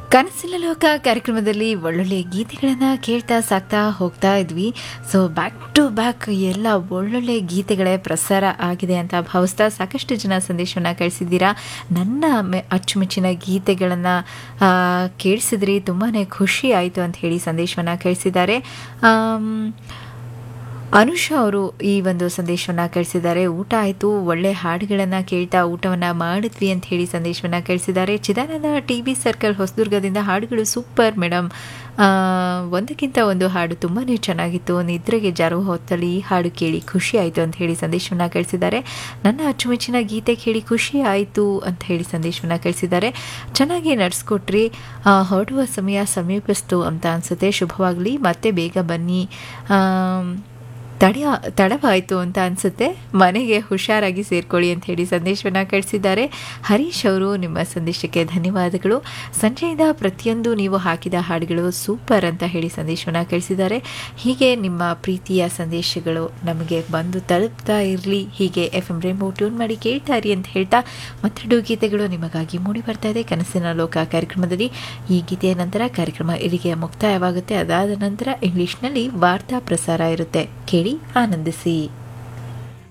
ಕನಸಿನ ಲೋಕ ಕಾರ್ಯಕ್ರಮದಲ್ಲಿ ಒಳ್ಳೊಳ್ಳೆ ಗೀತೆಗಳನ್ನು ಕೇಳ್ತಾ ಸಾಕ್ತಾ ಹೋಗ್ತಾ ಇದ್ವಿ ಸೊ ಬ್ಯಾಕ್ ಟು ಬ್ಯಾಕ್ ಎಲ್ಲ ಒಳ್ಳೊಳ್ಳೆ ಗೀತೆಗಳೇ ಪ್ರಸಾರ ಆಗಿದೆ ಅಂತ ಭಾವಿಸ್ತಾ ಸಾಕಷ್ಟು ಜನ ಸಂದೇಶವನ್ನು ಕಳಿಸಿದ್ದೀರಾ ನನ್ನ ಮೆ ಅಚ್ಚುಮೆಚ್ಚಿನ ಗೀತೆಗಳನ್ನು ಕೇಳಿಸಿದ್ರಿ ತುಂಬಾ ಖುಷಿ ಆಯಿತು ಅಂತ ಹೇಳಿ ಸಂದೇಶವನ್ನು ಕಳಿಸಿದ್ದಾರೆ ಆಮ್, ಅನುಷಾ ಅವರು ಈ ಒಂದು ಸಂದೇಶವನ್ನು ಕಳಿಸಿದ್ದಾರೆ ಊಟ ಆಯಿತು ಒಳ್ಳೆ ಹಾಡುಗಳನ್ನು ಕೇಳ್ತಾ ಊಟವನ್ನು ಮಾಡಿದ್ವಿ ಅಂತ ಹೇಳಿ ಸಂದೇಶವನ್ನು ಕಳಿಸಿದ್ದಾರೆ ಚಿದಾನಂದ ಟಿ ವಿ ಸರ್ಕಲ್ ಹೊಸದುರ್ಗದಿಂದ ಹಾಡುಗಳು ಸೂಪರ್ ಮೇಡಮ್ ಒಂದಕ್ಕಿಂತ ಒಂದು ಹಾಡು ತುಂಬಾ ಚೆನ್ನಾಗಿತ್ತು ನಿದ್ರೆಗೆ ಜಾರುವ ಹೊತ್ತಲ್ಲಿ ಈ ಹಾಡು ಕೇಳಿ ಖುಷಿ ಆಯಿತು ಅಂತ ಹೇಳಿ ಸಂದೇಶವನ್ನು ಕಳಿಸಿದ್ದಾರೆ ನನ್ನ ಅಚ್ಚುಮೆಚ್ಚಿನ ಗೀತೆ ಕೇಳಿ ಖುಷಿ ಆಯಿತು ಅಂತ ಹೇಳಿ ಸಂದೇಶವನ್ನು ಕಳಿಸಿದ್ದಾರೆ ಚೆನ್ನಾಗಿ ನಡೆಸ್ಕೊಟ್ರಿ ಆ, ಹೊರಡುವ ಸಮಯ ಸಮೀಪಿಸ್ತು ಅಂತ ಅನಿಸುತ್ತೆ ಶುಭವಾಗಲಿ ಮತ್ತೆ ಬೇಗ ಬನ್ನಿ ಆಮ್, ತಡ ತಡವಾಯಿತು ಅಂತ ಅನಿಸುತ್ತೆ ಮನೆಗೆ ಹುಷಾರಾಗಿ ಸೇರ್ಕೊಳ್ಳಿ ಅಂತ ಹೇಳಿ ಸಂದೇಶವನ್ನು ಕಳಿಸಿದ್ದಾರೆ ಹರೀಶ್ ಅವರು ನಿಮ್ಮ ಸಂದೇಶಕ್ಕೆ ಧನ್ಯವಾದಗಳು ಸಂಜೆಯಿಂದ ಪ್ರತಿಯೊಂದು ನೀವು ಹಾಕಿದ ಹಾಡುಗಳು ಸೂಪರ್ ಅಂತ ಹೇಳಿ ಸಂದೇಶವನ್ನು ಕಳಿಸಿದ್ದಾರೆ ಹೀಗೆ ನಿಮ್ಮ ಪ್ರೀತಿಯ ಸಂದೇಶಗಳು ನಮಗೆ ಬಂದು ತಲುಪ್ತಾ ಇರಲಿ ಹೀಗೆ ಎಫ್ ಎಂ ರೇಂಬೋ ಟ್ಯೂನ್ ಮಾಡಿ ಕೇಳ್ತಾ ಇರಿ ಅಂತ ಹೇಳ್ತಾ ಮತ್ತೆರಡು ಗೀತೆಗಳು ನಿಮಗಾಗಿ ಮೂಡಿ ಬರ್ತಾ ಇದೆ ಕನಸಿನ ಲೋಕ ಕಾರ್ಯಕ್ರಮದಲ್ಲಿ ಈ ಗೀತೆಯ ನಂತರ ಕಾರ್ಯಕ್ರಮ ಇಲ್ಲಿಗೆ ಮುಕ್ತಾಯವಾಗುತ್ತೆ ಅದಾದ ನಂತರ ಇಂಗ್ಲಿಷ್ನಲ್ಲಿ ವಾರ್ತಾ ಪ್ರಸಾರ ಇರುತ್ತೆ ಕೇಳಿ ಆನಂದಿಸಿ